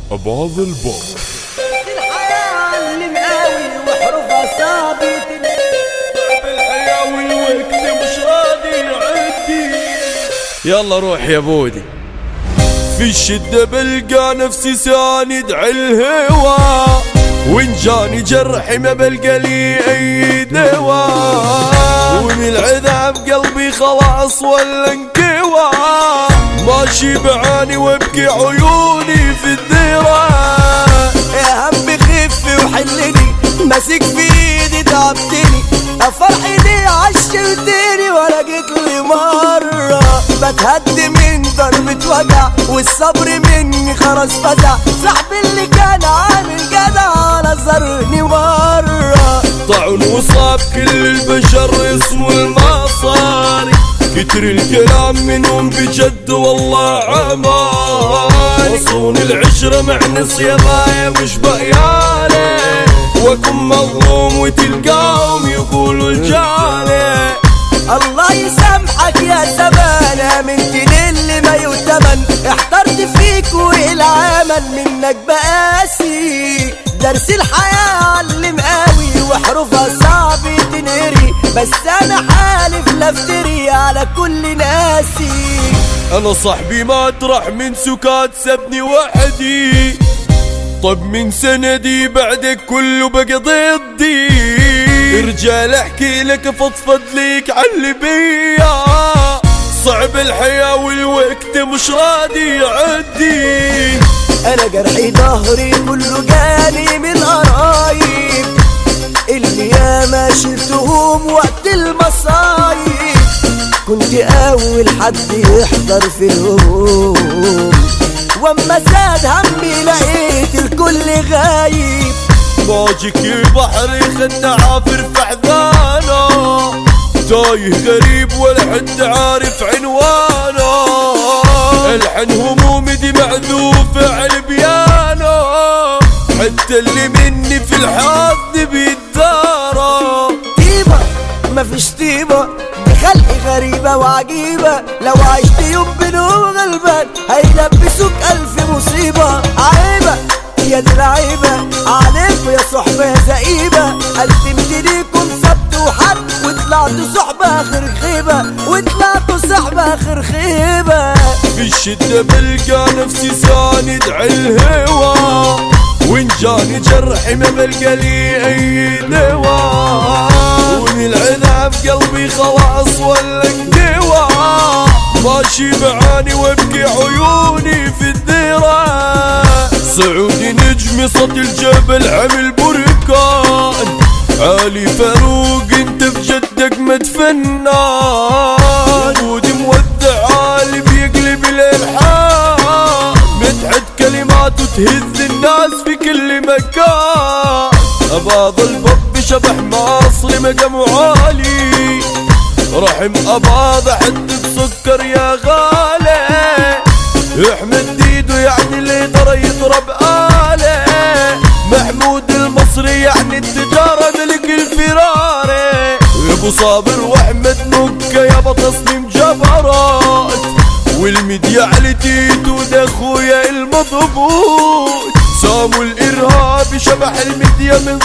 أباظ البر الحياة اللي مقاوي وحروفها ثابت بالحياة والوقت مش راضي يعدي يلا روح يا بودي في الشدة بلقى نفسي ساند عالهوا وإن جاني جرح ما بلقى لي أي دواء ومن العذاب قلبي خلاص ولا انكوى ماشي بعاني وابكي عيوني في الديرة يا هم خف وحلني ماسك في ايدي تعبتني فرحي دي عشرتني ولا جيت لي مرة بتهد من ضربة وجع والصبر مني خلاص فزع صاحبي اللي كان عامل جدع نظرني مرة طعن وصاب كل البشر اسمه المصاري كتر الكلام منهم بجد والله عمالي وصون العشرة مع نصيبايا مش بقيالي واكون مظلوم وتلقاهم يقولوا الجالي الله يسامحك يا زمان امنتني اللي ما يؤتمن احترت فيك والعمل منك بقاسي درس الحياة علم قوي وحروفها صعب تنهري بس انا حالف لافتري على كل ناسي انا صاحبي ما اطرح من سكات سبني وحدي طب من سندي بعدك كله بقى ضدي رجال احكي لك فضفض ليك علي بيا صعب الحياة والوقت مش راضي يعدي انا جرحي ظهري كله جاني من قرايب اللي ياما شلتهم وقت المصايب كنت اول حد يحضر في الهموم واما زاد همي لقيت الكل غايب موجك البحر خدنا عافر في حذانا تايه غريب ولا حد عارف عنوانه الحن همومي دي معذوفة على البيانو حتى اللي مني في الحظ بيتدارى طيبة مفيش طيبة دي خلق غريبة وعجيبة لو عشت يوم بينهم غلبان هيلبسوك ألف مصيبة عيبة يا دي العيبة عليكوا يا صحبة يا زئيبة قدمت ليكم سبت وحد وطلعتوا صحبة آخر خيبة وطلعتوا صحبة آخر خيبة في الشدة بلقى نفسي ساند عالهوا وإن جاني جرحي ما بلقى لي أي دواء ومن العذاب قلبي خلاص ولا انكوى ماشي بعاني وابكي عيوني في الديرة سعودي نجمي صوت الجبل عمل بركان علي فاروق انت بجدك مدفنان وجود مودع عالي بيقلب الالحان متعد كلماته تهز الناس في كل مكان اباض البب شبح مصري مقام عالي رحم اباض حد بسكر يا غالي احمد ديدو يعني اللي ترى يضرب آله محمود المصري يعني التجارة ملك الفراري ابو صابر واحمد نكة يابا تصميم جبرات والميديا على تيتو ده اخويا المضبوط سامو الارهابي شبح الميديا من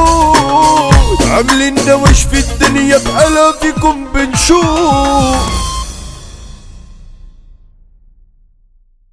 ظريفوت عاملين نوش في الدنيا بحلا فيكم بنشوف